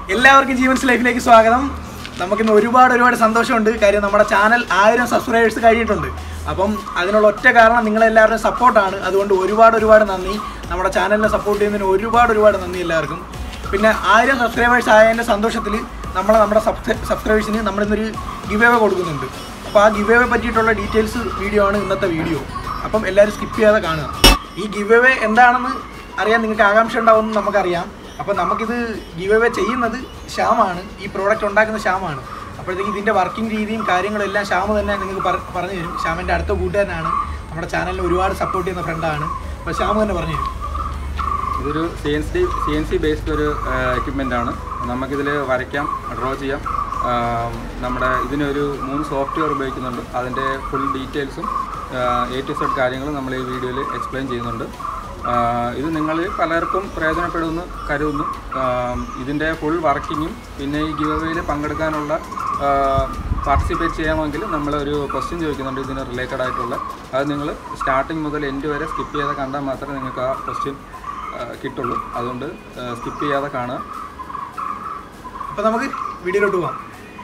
എല്ലാവർക്കും ജീവൻസ് ലൈഫിലേക്ക് സ്വാഗതം നമുക്കിന്ന് ഒരുപാട് ഒരുപാട് സന്തോഷമുണ്ട് കാര്യം നമ്മുടെ ചാനൽ ആയിരം സബ്സ്ക്രൈബേഴ്സ് കഴിഞ്ഞിട്ടുണ്ട് അപ്പം അതിനുള്ള ഒറ്റ കാരണം നിങ്ങളെല്ലാവരുടെയും സപ്പോർട്ടാണ് അതുകൊണ്ട് ഒരുപാട് ഒരുപാട് നന്ദി നമ്മുടെ ചാനലിനെ സപ്പോർട്ട് ചെയ്യുന്നതിന് ഒരുപാട് ഒരുപാട് നന്ദി എല്ലാവർക്കും പിന്നെ ആയിരം സബ്സ്ക്രൈബേഴ്സ് ആയതിൻ്റെ സന്തോഷത്തിൽ നമ്മൾ നമ്മുടെ സബ്സ്ക്രൈബേഴ്സിന് നമ്മളിന്നൊരു ഗിവ് അവേ കൊടുക്കുന്നുണ്ട് അപ്പോൾ ആ ഗിവ് അവേ പറ്റിയിട്ടുള്ള ഡീറ്റെയിൽസ് വീഡിയോ ആണ് ഇന്നത്തെ വീഡിയോ അപ്പം എല്ലാവരും സ്കിപ്പ് ചെയ്യാതെ കാണുക ഈ ഗിവ് അവേ എന്താണെന്ന് അറിയാൻ നിങ്ങൾക്ക് ആകാംക്ഷ ഉണ്ടാവുമെന്ന് നമുക്കറിയാം അപ്പോൾ നമുക്കിത് ഗിവ് അവേ ചെയ്യുന്നത് ശ്യാമാണ് ഈ പ്രോഡക്റ്റ് ഉണ്ടാക്കുന്ന ശ്യാമാണ് അപ്പോഴത്തേക്ക് ഇതിൻ്റെ വർക്കിംഗ് രീതിയും കാര്യങ്ങളും എല്ലാം ശ്യാമ് തന്നെ നിങ്ങൾക്ക് പറ- പറഞ്ഞു തരും ശ്യാമിൻ്റെ അടുത്ത കൂട്ടുകാരനാണ് നമ്മുടെ ചാനലിൽ ഒരുപാട് സപ്പോർട്ട് ചെയ്യുന്ന ഫ്രണ്ടാണ് അപ്പോൾ ശ്യാമ് തന്നെ പറഞ്ഞു തരും ഇതൊരു C N C C N C based ഒരു എക്യുപ്മെൻ്റ് ആണ് നമുക്കിതിൽ വരയ്ക്കാം ഡ്രോ ചെയ്യാം ആം, നമ്മുടെ ഇതിനൊരു മൂന്ന് സോഫ്റ്റ്വെയർ ഉപയോഗിക്കുന്നുണ്ട് അതിൻ്റെ ഫുൾ ഡീറ്റെയിൽസും എ ടു സെഡ് കാര്യങ്ങളും നമ്മൾ ഈ വീഡിയോയിൽ എക്സ്പ്ലെയിൻ ചെയ്യുന്നുണ്ട് ആ, ഇത് നിങ്ങൾ പലർക്കും പ്രയോജനപ്പെടുമെന്ന് കരുതുന്നു ആം, ഇതിൻ്റെ ഫുൾ വർക്കിങ്ങും പിന്നെ ഈ ഗിവ് അവയിൽ പങ്കെടുക്കാനുള്ള പാർട്ടിസിപ്പേറ്റ് ചെയ്യണമെങ്കിൽ നമ്മളൊരു ക്വസ്റ്റ്യൻ ചോദിക്കുന്നുണ്ട് ഇതിന് റിലേറ്റഡ് ആയിട്ടുള്ള അത് നിങ്ങൾ സ്റ്റാർട്ടിങ് മുതൽ എൻഡ് വരെ സ്കിപ്പ് ചെയ്ത് കണ്ടാൽ മാത്രമേ നിങ്ങൾക്ക് ആ ക്വസ്റ്റ്യൻ കിട്ടുള്ളൂ അതുകൊണ്ട് സ്കിപ്പ് ചെയ്യാതെ കാണുക അപ്പോൾ നമുക്ക് വീഡിയോയിലോട്ട് പോകാം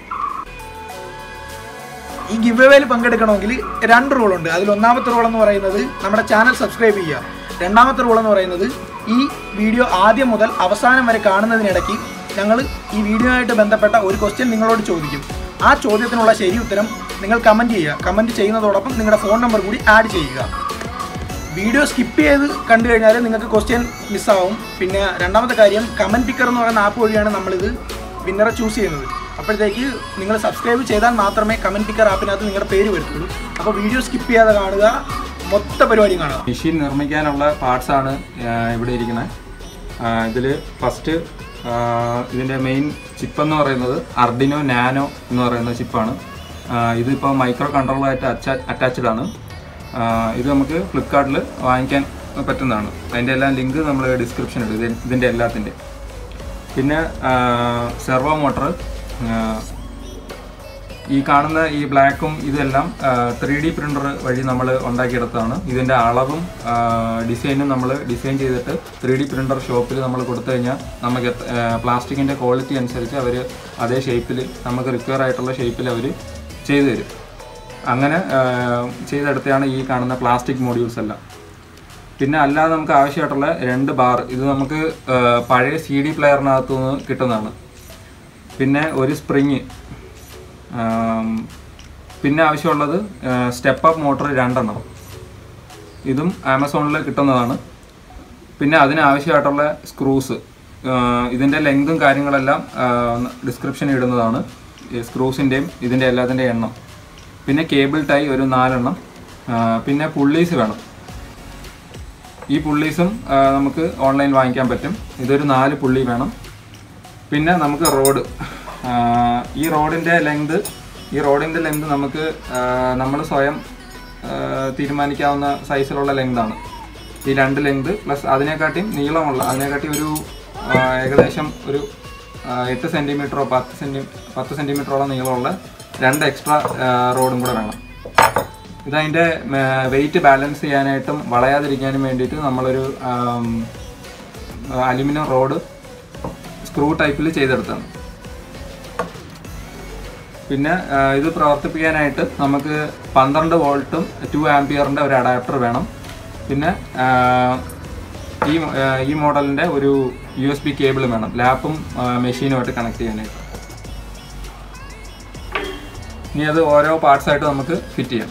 ഈ ഗിവ് അവേയിൽ പങ്കെടുക്കണമെങ്കിൽ രണ്ട് റൂളുണ്ട് അതിൽ ഒന്നാമത്തെ റൂൾ എന്ന് പറയുന്നത് നമ്മുടെ ചാനൽ സബ്സ്ക്രൈബ് ചെയ്യുക രണ്ടാമത്തെ റൂൾ എന്ന് പറയുന്നത് ഈ വീഡിയോ ആദ്യം മുതൽ അവസാനം വരെ കാണുന്നതിനിടയ്ക്ക് ഞങ്ങൾ ഈ വീഡിയോ ആയിട്ട് ബന്ധപ്പെട്ട ഒരു ക്വസ്റ്റ്യൻ നിങ്ങളോട് ചോദിക്കും ആ ചോദ്യത്തിനുള്ള ശരി ഉത്തരം നിങ്ങൾ കമൻറ്റ് ചെയ്യുക കമൻറ്റ് ചെയ്യുന്നതോടൊപ്പം നിങ്ങളുടെ ഫോൺ നമ്പർ കൂടി ആഡ് ചെയ്യുക വീഡിയോ സ്കിപ്പ് ചെയ്ത് കണ്ടു കഴിഞ്ഞാൽ നിങ്ങൾക്ക് ക്വസ്റ്റ്യൻ മിസ്സാവും പിന്നെ രണ്ടാമത്തെ കാര്യം കമൻറ്റ് പിക്കർ എന്ന് പറയുന്ന ആപ്പ് വഴിയാണ് നമ്മളിത് വിന്നറെ ചൂസ് ചെയ്യുന്നത് അപ്പോഴത്തേക്ക് നിങ്ങൾ സബ്സ്ക്രൈബ് ചെയ്താൽ മാത്രമേ കമൻറ്റ് പിക്കർ ആപ്പിനകത്ത് നിങ്ങളുടെ പേര് വരത്തുള്ളൂ അപ്പോൾ വീഡിയോ സ്കിപ്പ് ചെയ്യാതെ കാണുക മൊത്ത പരിപാടിയും കാണുക മെഷീൻ നിർമ്മിക്കാനുള്ള പാർട്സാണ് ഇവിടെ ഇരിക്കുന്നത് ഇതിൽ ഫസ്റ്റ് ഇതിൻ്റെ മെയിൻ ചിപ്പ് എന്ന് പറയുന്നത് അർഡിനോ നാനോ എന്ന് പറയുന്ന ചിപ്പാണ് ഇതിപ്പോൾ മൈക്രോ കൺട്രോളറായിട്ട് അറ്റാ അറ്റാച്ച്ഡ് ആണ് ആ, ഇത് നമുക്ക് ഫ്ലിപ്കാർട്ടിൽ വാങ്ങിക്കാൻ പറ്റുന്നതാണ് അതിൻ്റെ എല്ലാം ലിങ്ക് നമ്മൾ ഡിസ്ക്രിപ്ഷൻ ഇടും ഇത് ഇതിൻ്റെ എല്ലാത്തിൻ്റെ പിന്നെ സെർവോ മോട്ടർ ഈ കാണുന്ന ഈ ബ്ലാക്കും ഇതെല്ലാം ത്രീ ഡി പ്രിൻ്റർ വഴി നമ്മൾ ഉണ്ടാക്കിയെടുത്തതാണ് ഇതിൻ്റെ അളവും ഡിസൈനും നമ്മൾ ഡിസൈൻ ചെയ്തിട്ട് ത്രീ ഡി പ്രിൻ്റർ ഷോപ്പിൽ നമ്മൾ കൊടുത്തു കഴിഞ്ഞാൽ നമുക്ക് പ്ലാസ്റ്റിക്കിൻ്റെ ക്വാളിറ്റി അനുസരിച്ച് അവർ അതേ ഷേപ്പിൽ നമുക്ക് റിക്വയർ ആയിട്ടുള്ള ഷേപ്പിൽ അവർ ചെയ്തു തരും അങ്ങനെ ആ, ചെയ്തെടുത്താണ് ഈ കാണുന്ന പ്ലാസ്റ്റിക് മോഡ്യൂൾസ് എല്ലാം പിന്നെ അല്ലാതെ നമുക്ക് ആവശ്യമായിട്ടുള്ള രണ്ട് ബാർ ഇത് നമുക്ക് ആ, പഴയ സി ഡി പ്ലെയറിനകത്തു നിന്ന് കിട്ടുന്നതാണ് പിന്നെ ഒരു സ്പ്രിങ് പിന്നെ ആവശ്യമുള്ളത് സ്റ്റെപ്പ് അപ്പ് മോട്ടർ രണ്ടെണ്ണം ഇതും ആമസോണിൽ കിട്ടുന്നതാണ് പിന്നെ അതിന് ആവശ്യമായിട്ടുള്ള സ്ക്രൂസ് ഇതിൻ്റെ ലെങ്തും കാര്യങ്ങളെല്ലാം ഡിസ്ക്രിപ്ഷനിൽ ഇടുന്നതാണ് സ്ക്രൂസിൻ്റെയും ഇതിൻ്റെ എല്ലാത്തിൻ്റെ എണ്ണം പിന്നെ കേബിൾ ടൈ ഒരു നാലെണ്ണം ആ, പിന്നെ പുള്ളീസ് വേണം ഈ പുള്ളീസും ആ, നമുക്ക് ഓൺലൈൻ വാങ്ങിക്കാൻ പറ്റും ഇതൊരു നാല് പുള്ളി വേണം പിന്നെ നമുക്ക് റോഡ് ഈ റോഡിൻ്റെ ലെങ്ത് ഈ റോഡിൻ്റെ ലെങ്ത് നമുക്ക് നമ്മൾ സ്വയം ആ, തീരുമാനിക്കാവുന്ന സൈസിലുള്ള ലെങ്താണ് ഈ രണ്ട് ലെങ്ത് പ്ലസ് അതിനെക്കാട്ടിയും നീളമുള്ള അതിനെക്കാട്ടി ഒരു ആ, ഏകദേശം ഒരു ആ, എട്ട് സെൻറ്റിമീറ്ററോ പത്ത് സെൻറ്റി പത്ത് സെൻറ്റിമീറ്ററോളം നീളമുള്ള രണ്ട് എക്സ്ട്രാ റോഡും കൂടെ വേണം ഇതതിൻ്റെ വെയിറ്റ് ബാലൻസ് ചെയ്യാനായിട്ടും വളയാതിരിക്കാനും വേണ്ടിയിട്ട് നമ്മളൊരു അലുമിനിയം റോഡ് സ്ക്രൂ ടൈപ്പിൽ ചെയ്തെടുത്താണ് പിന്നെ ആ, ഇത് പ്രവർത്തിപ്പിക്കാനായിട്ട് നമുക്ക് പന്ത്രണ്ട് വോൾട്ടും ടു ആംപിയറിൻ്റെ ഒരു അഡാപ്റ്റർ വേണം പിന്നെ ആ, ഈ ആ, ഈ മോഡലിൻ്റെ ഒരു യു എസ് ബി കേബിൾ വേണം ലാപ്പും മെഷീനുമായിട്ട് കണക്ട് ചെയ്യാനായിട്ട് ഇനി അത് ഓരോ പാർട്സ് ആയിട്ട് നമുക്ക് ഫിറ്റ് ചെയ്യാം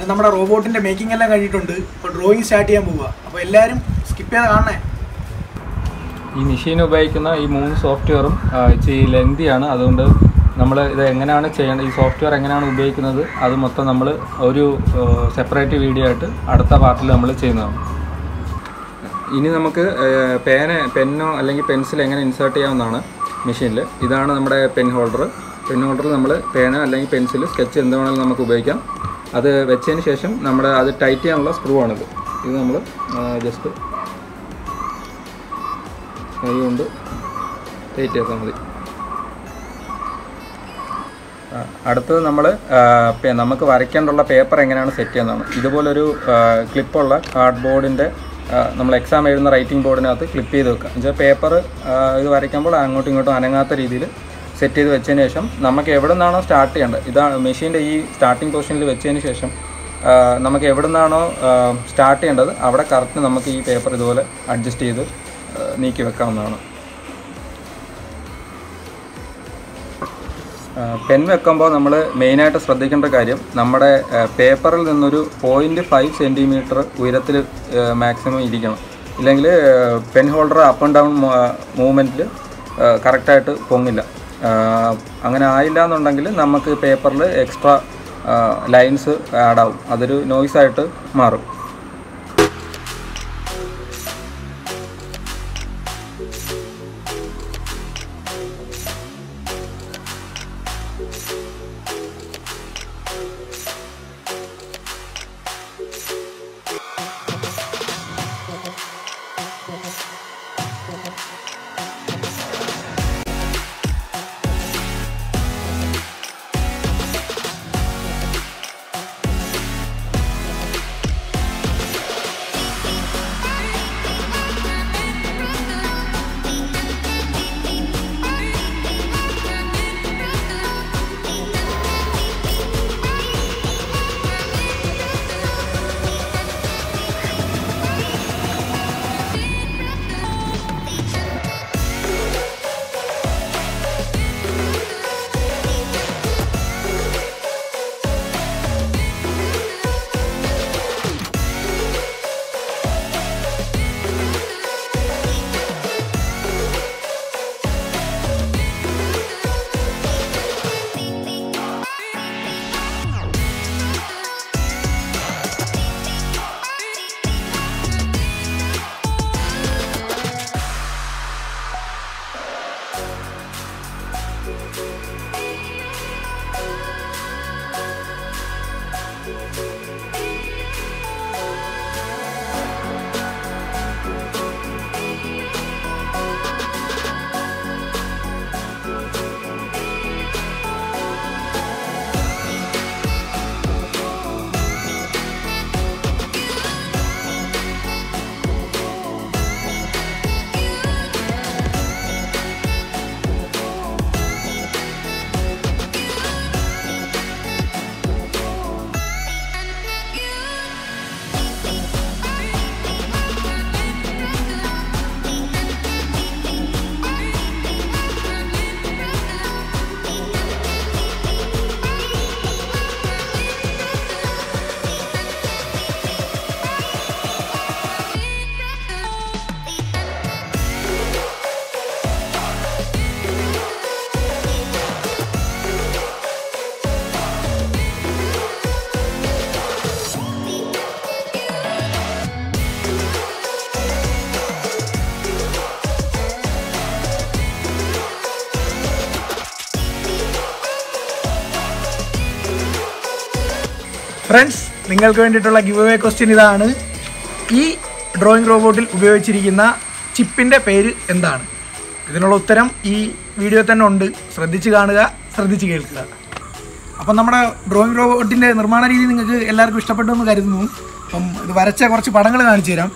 അങ്ങനെ നമ്മുടെ റോബോട്ടിൻ്റെ മേക്കിംഗ് എല്ലാം കഴിഞ്ഞിട്ടുണ്ട് ഇപ്പോൾ ഡ്രോയിങ് സ്റ്റാർട്ട് ചെയ്യാൻ പോവുക അപ്പോൾ എല്ലാവരും സ്കിപ്പ് ചെയ്ത് കാണണേ ഈ മെഷീൻ ഉപയോഗിക്കുന്ന ഈ മൂന്ന് സോഫ്റ്റ്വെയറും ഇച്ചിരി ലെങ്തിയാണ് അതുകൊണ്ട് നമ്മൾ ഇത് എങ്ങനെയാണ് ചെയ്യേണ്ടത് ഈ സോഫ്റ്റ്വെയർ എങ്ങനെയാണ് ഉപയോഗിക്കുന്നത് അത് മൊത്തം നമ്മൾ ഒരു സെപ്പറേറ്റ് വീഡിയോ ആയിട്ട് അടുത്ത പാർട്ടിൽ നമ്മൾ ചെയ്യുന്നതാണ് ഇനി നമുക്ക് ഏഹ്, പേന പെന്നോ അല്ലെങ്കിൽ പെൻസിൽ എങ്ങനെ ഇൻസേർട്ട് ചെയ്യാവുന്നതാണ് മെഷീനിൽ ഇതാണ് നമ്മുടെ പെൻ ഹോൾഡർ പെൻ ഹോൾഡറിൽ നമ്മൾ പേന അല്ലെങ്കിൽ പെൻസിൽ സ്കെച്ച് എന്ത് വേണമെങ്കിലും നമുക്ക് ഉപയോഗിക്കാം അത് വെച്ചതിന് ശേഷം നമ്മുടെ അത് ടൈറ്റ് ചെയ്യാനുള്ള സ്ക്രൂ ആണിത് ഇത് നമ്മൾ ജസ്റ്റ് കൈ കൊണ്ട് ടൈറ്റ് ചെയ്താൽ മതി ആ, അടുത്തത് നമ്മൾ നമുക്ക് വരയ്ക്കേണ്ടുള്ള പേപ്പർ എങ്ങനെയാണ് സെറ്റ് ചെയ്യുന്നതാണ് ഇതുപോലൊരു ക്ലിപ്പുള്ള കാർഡ് ബോർഡിൻ്റെ നമ്മൾ എക്സാം എഴുതുന്ന റൈറ്റിംഗ് ബോർഡിനകത്ത് ക്ലിപ്പ് ചെയ്ത് വെക്കുക എന്നുവെച്ചാൽ പേപ്പർ ഇത് വരയ്ക്കുമ്പോൾ അങ്ങോട്ടും ഇങ്ങോട്ടും അനങ്ങാത്ത രീതിയിൽ സെറ്റ് ചെയ്ത് വെച്ചതിന് ശേഷം നമുക്ക് എവിടെ നിന്നാണോ സ്റ്റാർട്ട് ചെയ്യേണ്ടത് ഇതാണ് മെഷീൻ്റെ ഈ സ്റ്റാർട്ടിംഗ് പൊസിഷനിൽ വെച്ചതിന് ശേഷം ആ, നമുക്ക് എവിടെ നിന്നാണോ സ്റ്റാർട്ട് ചെയ്യേണ്ടത് അവിടെ കറക്റ്റ് നമുക്ക് ഈ പേപ്പർ ഇതുപോലെ അഡ്ജസ്റ്റ് ചെയ്ത് ആ, നീക്കി വെക്കാവുന്നതാണ് പെൻ വെക്കുമ്പോൾ നമ്മൾ മെയിനായിട്ട് ശ്രദ്ധിക്കേണ്ട കാര്യം നമ്മുടെ പേപ്പറിൽ നിന്നൊരു പോയിൻറ്റ് ഫൈവ് സെൻറ്റിമീറ്റർ ഉയരത്തിൽ മാക്സിമം ഇരിക്കണം ഇല്ലെങ്കിൽ pen holder up and down മൂവ്മെൻറ്റിൽ കറക്റ്റായിട്ട് പൊങ്ങില്ല ആ, അങ്ങനെ ആയില്ല എന്നുണ്ടെങ്കിൽ നമുക്ക് പേപ്പറിൽ എക്സ്ട്രാ ലൈൻസ് ആഡ് ആവും അതൊരു നോയ്സായിട്ട് മാറും ഫ്രണ്ട്സ് നിങ്ങൾക്ക് വേണ്ടിയിട്ടുള്ള ഗിവ് അവേ ക്വസ്റ്റ്യൻ ഇതാണ് ഈ ഡ്രോയിങ് റോബോട്ടിൽ ഉപയോഗിച്ചിരിക്കുന്ന ചിപ്പിൻ്റെ പേര് എന്താണ് ഇതിനുള്ള ഉത്തരം ഈ വീഡിയോ തന്നെ ഉണ്ട് ശ്രദ്ധിച്ച് കാണുക ശ്രദ്ധിച്ച് കേൾക്കുക അപ്പം നമ്മുടെ ഡ്രോയിങ് റോബോട്ടിൻ്റെ നിർമ്മാണ രീതി നിങ്ങൾക്ക് എല്ലാവർക്കും ഇഷ്ടപ്പെട്ടു എന്ന് കരുതുന്നു അപ്പം ഇത് വരച്ച കുറച്ച് പടങ്ങൾ കാണിച്ചു തരാം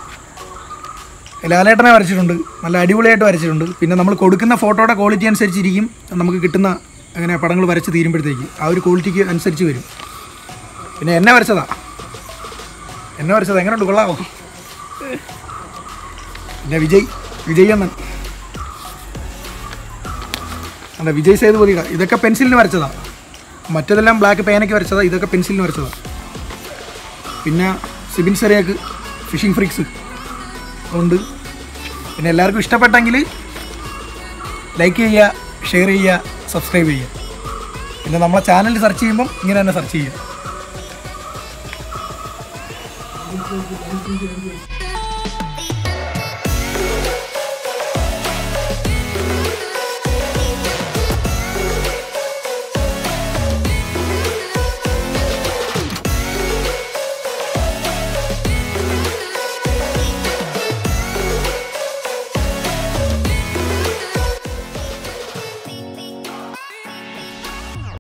ലാലേട്ടനെ വരച്ചിട്ടുണ്ട് നല്ല അടിപൊളിയായിട്ട് വരച്ചിട്ടുണ്ട് പിന്നെ നമ്മൾ കൊടുക്കുന്ന ഫോട്ടോയുടെ ക്വാളിറ്റി അനുസരിച്ചിരിക്കും നമുക്ക് കിട്ടുന്ന അങ്ങനെ പടങ്ങൾ വരച്ച് തീരുമ്പോഴത്തേക്ക് ആ ഒരു ക്വാളിറ്റിക്ക് അനുസരിച്ച് വരും പിന്നെ എന്നെ വരച്ചതാ എന്നെ വരച്ചതാ എങ്ങനെയുണ്ട് കൊള്ളാമോ പിന്നെ വിജയ് വിജയ് അണ്ണൻ അല്ല വിജയ് സേതുപതിയുടെ ഇതൊക്കെ പെൻസിലിന് വരച്ചതാ മറ്റതെല്ലാം ബ്ലാക്ക് പേനയ്ക്ക് വരച്ചതാ ഇതൊക്കെ പെൻസിലിന് വരച്ചതാ പിന്നെ സിബിൻ സെറിയാക്ക് ഫിഷിംഗ് ഫ്രിക്സ് ഉണ്ട് പിന്നെ എല്ലാവർക്കും ഇഷ്ടപ്പെട്ടെങ്കിൽ ലൈക്ക് ചെയ്യുക ഷെയർ ചെയ്യുക സബ്സ്ക്രൈബ് ചെയ്യുക പിന്നെ നമ്മളെ ചാനൽ സെർച്ച് ചെയ്യുമ്പം ഇങ്ങനെ തന്നെ സെർച്ച് ചെയ്യുക